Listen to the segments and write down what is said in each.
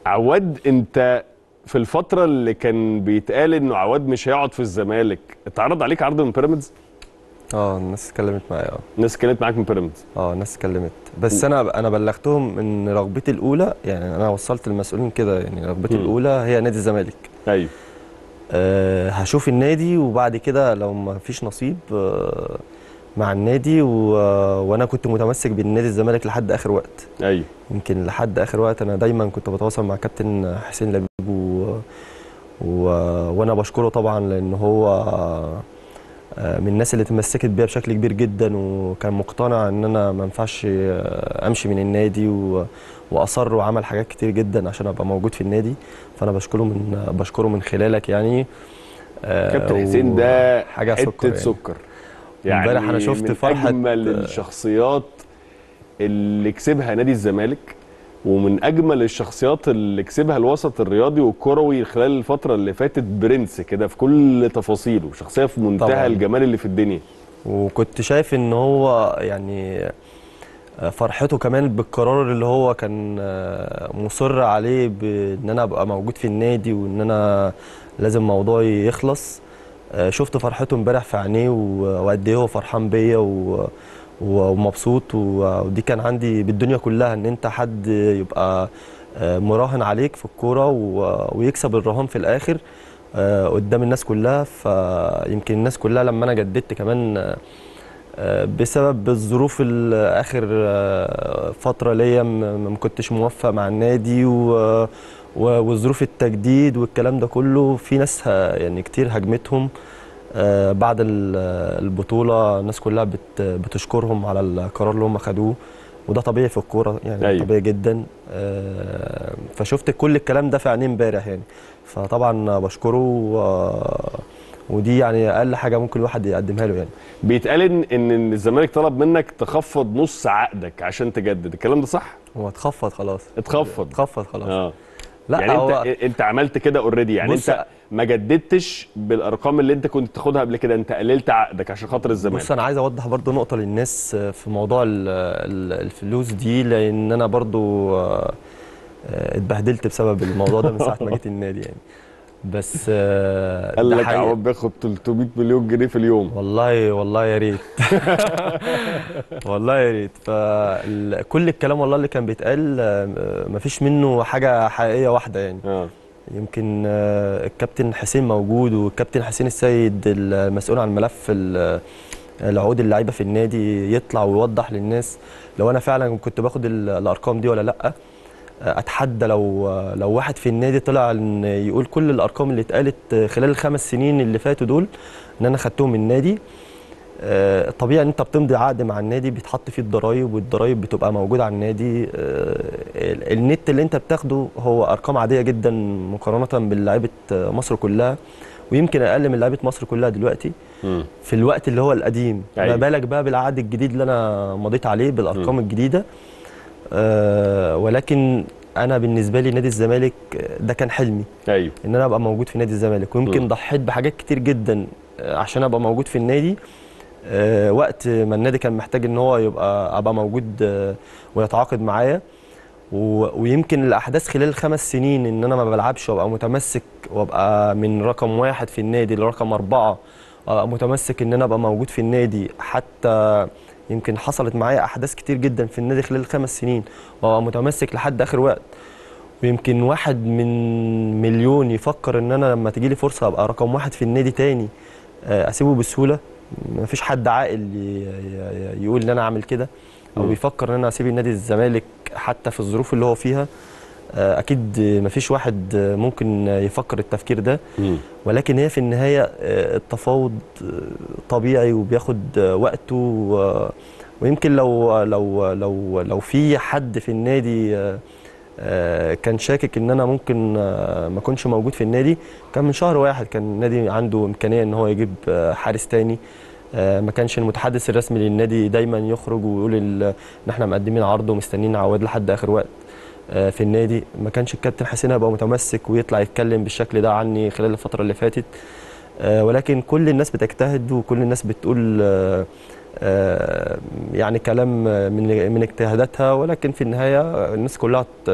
عواد انت في الفتره اللي كان بيتقال انه عواد مش هيقعد في الزمالك اتعرض عليك عرض من بيراميدز اه الناس اتكلمت معايا اه الناس اتكلمت معاك من بيراميدز اه الناس اتكلمت بس انا انا بلغتهم ان رغبتي الاولى يعني انا وصلت المسؤولين كده يعني رغبتي مم. الاولى هي نادي الزمالك ايوه أه هشوف النادي وبعد كده لو ما فيش نصيب أه مع النادي و... وانا كنت متمسك بالنادي الزمالك لحد اخر وقت ايوه يمكن لحد اخر وقت انا دايما كنت بتواصل مع كابتن حسين لبيب و... و... وانا بشكره طبعا لان هو آه، من الناس اللي تمسكت بيا بشكل كبير جدا وكان مقتنع ان انا ما ينفعش آه، امشي من النادي و... واصر وعمل حاجات كتير جدا عشان ابقى موجود في النادي فانا بشكره من بشكره من خلالك يعني آه، كابتن حسين و- ده حاجه حته سكر يعني. سكر يعني امبارح أنا شفت من فرحة- اجمل الشخصيات اللي كسبها نادي الزمالك ومن اجمل الشخصيات اللي كسبها الوسط الرياضي والكروي خلال الفتره اللي فاتت برنس كده في كل تفاصيله شخصيه في منتهى طبعاً. الجمال اللي في الدنيا وكنت شايف ان هو يعني فرحته كمان بالقرار اللي هو كان مصر عليه بان انا ابقى موجود في النادي وان انا لازم موضوعي يخلص شفت فرحته امبارح في عينيه و- وقد ايه هو فرحان بيا و- و- ومبسوط و- ودي كان عندي بالدنيا كلها ان انت حد يبقى مراهن عليك في الكوره و- ويكسب الرهان في الاخر آه، قدام الناس كلها فيمكن الناس كلها لما انا جددت كمان آه، آه، بسبب الظروف ال- اخر آه، فتره ليا م- ما كنتش موفق مع النادي و- و- وظروف التجديد والكلام ده كله في ناس ه- يعني كتير هجمتهم آه، بعد ال- البطوله الناس كلها بت- بتشكرهم على القرار اللي هم خدوه وده طبيعي في الكوره يعني أيوة. أيوة. طبيعي جدا آه، فشفت كل الكلام ده في عينيه امبارح يعني فطبعا بشكره و- ودي يعني اقل حاجه ممكن الواحد يقدمها له يعني بيتقال ان ان الزمالك طلب منك تخفض نص عقدك عشان تجدد الكلام ده صح هو اتخفض خلاص اتخفض اتخفض خلاص اه لا يعني هو انت انت عملت كده اوريدي يعني بص- انت ما جددتش بالارقام اللي انت كنت تاخدها قبل كده انت قللت عقدك عشان خاطر الزمالك بص انا عايز اوضح برضو نقطه للناس في موضوع ال- ال- الفلوس دي لان انا برضو آه، آه، اتبهدلت بسبب الموضوع ده من ساعه ما جيت النادي يعني بس آه، قال ده لك حقيقة. عواد بياخد 300 مليون جنيه في اليوم والله والله يا ريت والله يا ريت فكل الكلام والله اللي كان بيتقال آه، مفيش منه حاجه حقيقيه واحده يعني اه يمكن آه، الكابتن حسين موجود والكابتن حسين السيد المسؤول عن ملف ال- العقود اللعيبه في النادي يطلع ويوضح للناس لو انا فعلا كنت باخد ال- الارقام دي ولا لا آه، اتحدى لو لو واحد في النادي طلع إن يقول كل الارقام اللي اتقالت خلال الخمس سنين اللي فاتوا دول ان انا خدتهم من النادي آه، طبيعي ان انت بتمضي عقد مع النادي بيتحط فيه الضرايب والضرايب بتبقى موجوده على النادي آه، ال- النت اللي انت بتاخده هو ارقام عاديه جدا مقارنه بلعيبه مصر كلها ويمكن اقل من لعيبه مصر كلها دلوقتي مم. في الوقت اللي هو القديم أيوة. ما بالك بقى بالعقد الجديد اللي انا مضيت عليه بالارقام مم. الجديده آه ولكن انا بالنسبه لي نادي الزمالك آه، ده كان حلمي ايوه ان انا ابقى موجود في نادي الزمالك ويمكن مم. ضحيت بحاجات كتير جدا آه، عشان ابقى موجود في النادي آه، وقت ما النادي كان محتاج ان هو يبقى ابقى موجود آه، ويتعاقد معايا و- ويمكن الاحداث خلال الخمس سنين ان انا ما بلعبش وابقى متمسك وابقى من رقم واحد في النادي لرقم اربعه ابقى متمسك ان انا ابقى موجود في النادي حتى يمكن حصلت معايا احداث كتير جدا في النادي خلال الخمس سنين وابقى متمسك لحد اخر وقت ويمكن واحد من مليون يفكر ان انا لما تجيلي فرصه ابقى رقم واحد في النادي تاني آه، اسيبه بسهوله مفيش حد عاقل ي- ي- يقول ان انا اعمل كده او مم. يفكر ان انا اسيب النادي الزمالك حتى في الظروف اللي هو فيها آه، اكيد مفيش واحد آه، ممكن يفكر التفكير ده مم. ولكن هي في النهايه آه، التفاوض آه، طبيعي وبياخد آه، وقته و- ويمكن لو لو لو لو في حد في النادي آه، آه، كان شاكك ان انا ممكن آه، ما اكونش موجود في النادي كان من شهر واحد كان النادي عنده امكانيه ان هو يجيب آه، حارس تاني آه، ما كانش المتحدث الرسمي للنادي دايما يخرج ويقول ال- ان احنا مقدمين عرض ومستنيين عواد لحد اخر وقت آه، في النادي ما كانش الكابتن حسين هيبقى متمسك ويطلع يتكلم بالشكل ده عني خلال الفتره اللي فاتت آه، ولكن كل الناس بتجتهد وكل الناس بتقول آه، آه، يعني كلام من من اجتهاداتها ولكن في النهايه الناس كلها ت-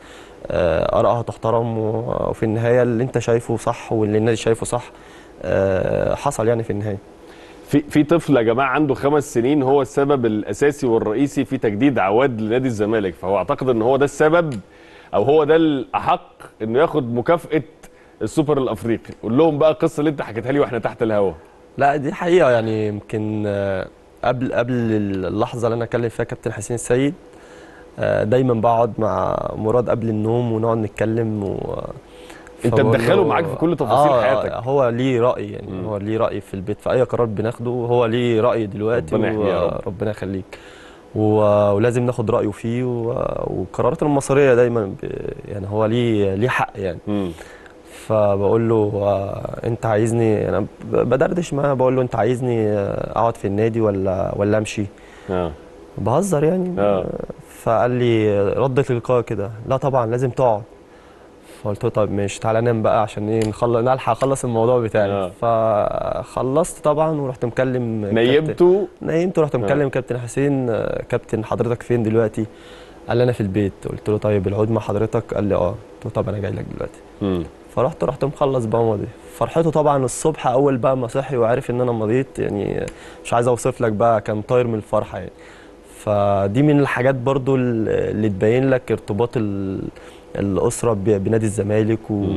آه، ارائها تحترم و- وفي النهايه اللي انت شايفه صح واللي النادي شايفه صح آه، حصل يعني في النهايه في في طفل يا جماعه عنده خمس سنين هو السبب الاساسي والرئيسي في تجديد عواد لنادي الزمالك فهو اعتقد ان هو ده السبب او هو ده الاحق انه ياخد مكافاه السوبر الافريقي قول لهم بقى القصه اللي انت حكيتها لي واحنا تحت الهوا لا دي حقيقة يعني يمكن آه، قبل قبل اللحظة اللي أنا أكلم فيها كابتن حسين السيد آه، دايما بقعد مع مراد قبل النوم ونقعد نتكلم و انت فبقول مدخله له- معاك في كل تفاصيل آه حياتك هو ليه رأي يعني مم. هو ليه رأي في البيت في أي قرار بناخده هو ليه رأي دلوقتي ربنا يحميه يا رب. ربنا يخليك و- ولازم ناخد رأيه فيه و- والقرارات المصيرية دايما ب- يعني هو ليه ليه حق يعني مم. فبقول له آه، انت عايزني انا ب- بدردش معاه بقول له انت عايزني آه، اقعد في النادي ولا ولا امشي اه بهزر يعني آه. فقال لي رد تلقائي كده لا طبعا لازم تقعد فقلت له طب ماشي تعالى نام بقى عشان ايه نخلص نلحق اخلص الموضوع بتاعي آه. فخلصت طبعا ورحت مكلم كابتن- نيمته نيمت ورحت آه. مكلم كابتن حسين آه، كابتن حضرتك فين دلوقتي قال لي انا في البيت قلت له طيب العود مع حضرتك قال لي اه قلت له طب انا جاي لك دلوقتي مم. فرحت رحت مخلص بقى ماضي فرحته طبعا الصبح اول بقى ما صحي وعارف ان انا مضيت يعني مش عايز اوصف لك بقى كان طاير من الفرحه يعني فدي من الحاجات برضو اللي تبين لك ارتباط ال- الاسره ب- بنادي الزمالك و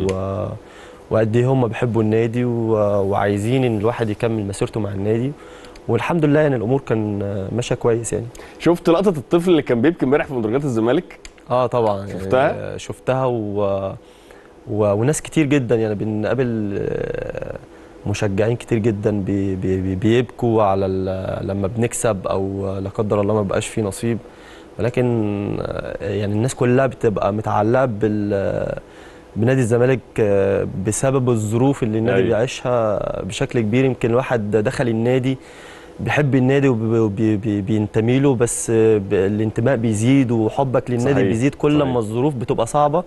وقد ايه هم بيحبوا النادي و- وعايزين ان الواحد يكمل مسيرته مع النادي والحمد لله يعني الامور كان ماشيه كويس يعني شفت لقطه الطفل اللي كان بيبكي امبارح في مدرجات الزمالك اه طبعا يعني شفتها؟ شفتها و... و... وناس كتير جدا يعني بنقابل آه، مشجعين كتير جدا بي... بي... بي- بيبكوا على ال... لما بنكسب او لا قدر الله ما بقاش فيه نصيب ولكن آه، يعني الناس كلها بتبقى متعلقه بال بنادي الزمالك آه، بسبب الظروف اللي النادي أيوة. بيعيشها بشكل كبير يمكن الواحد دخل النادي بيحب النادي وبينتمي له بس ب- الانتماء بيزيد وحبك للنادي صحيح، بيزيد كل صحيح. ما الظروف بتبقى صعبه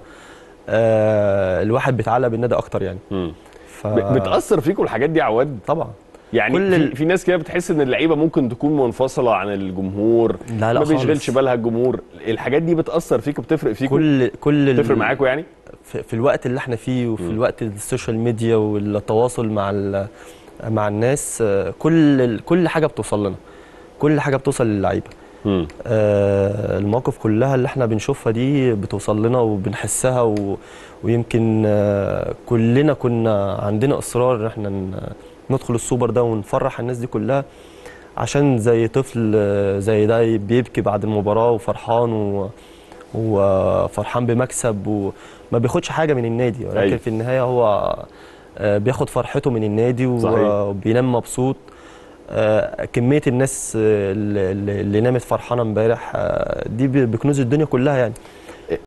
آه الواحد بيتعلق بالنادي اكتر يعني مم. ف... ب- بتاثر فيكم الحاجات دي يا عواد طبعا يعني كل في, ال- في ناس كده بتحس ان اللعيبه ممكن تكون منفصله عن الجمهور لا لا ما بيشغلش خالص. بالها الجمهور الحاجات دي بتاثر فيكم بتفرق فيكم كل كل ال- بتفرق معاكم يعني في, في الوقت اللي احنا فيه وفي مم. الوقت السوشيال ميديا والتواصل مع ال- مع الناس آه، كل ال- كل حاجه بتوصل لنا كل حاجه بتوصل للعيبه مم. آه، المواقف كلها اللي احنا بنشوفها دي بتوصل لنا وبنحسها و... ويمكن آه، كلنا كنا عندنا اصرار ان احنا ن- ندخل السوبر ده ونفرح الناس دي كلها عشان زي طفل آه، زي ده بيبكي بعد المباراة وفرحان و... وفرحان بمكسب وما بياخدش حاجة من النادي ولكن أيوة. في النهاية هو آه، بياخد فرحته من النادي و- صحيح. وبينام مبسوط آه، كمية الناس آه، اللي, اللي اللي نامت فرحانة امبارح آه، دي ب- بكنوز الدنيا كلها يعني